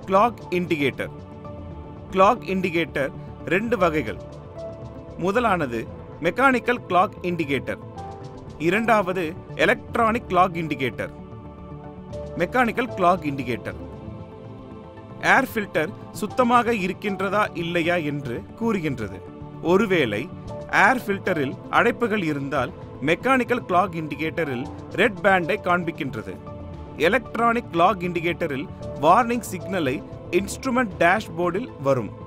clock indicator clock indicator ரெண்டு வகைகள் முதலானது மெக்கானிக்கல் கிளாக் இண்டிகேட்டர் இரண்டாவது electronic clock indicator mechanical clock indicator air filter சுத்தமாக இருக்கின்றதா இல்லையா என்று கூறுகின்றது ஒருவேளை ஏர் ஃபில்டரில் அடைப்புகள் இருந்தால் மெக்கானிக்கல் கிளாக் இண்டிகேட்டரில் ரெட் பேண்டை காண்பிக்கின்றது எலக்ட்ரானிக் கிளாக் இண்டிகேட்டரில் வார்னிங் சிக்னலை இன்ஸ்ட்ருமெண்ட் டேஷ்போர்டில் வரும்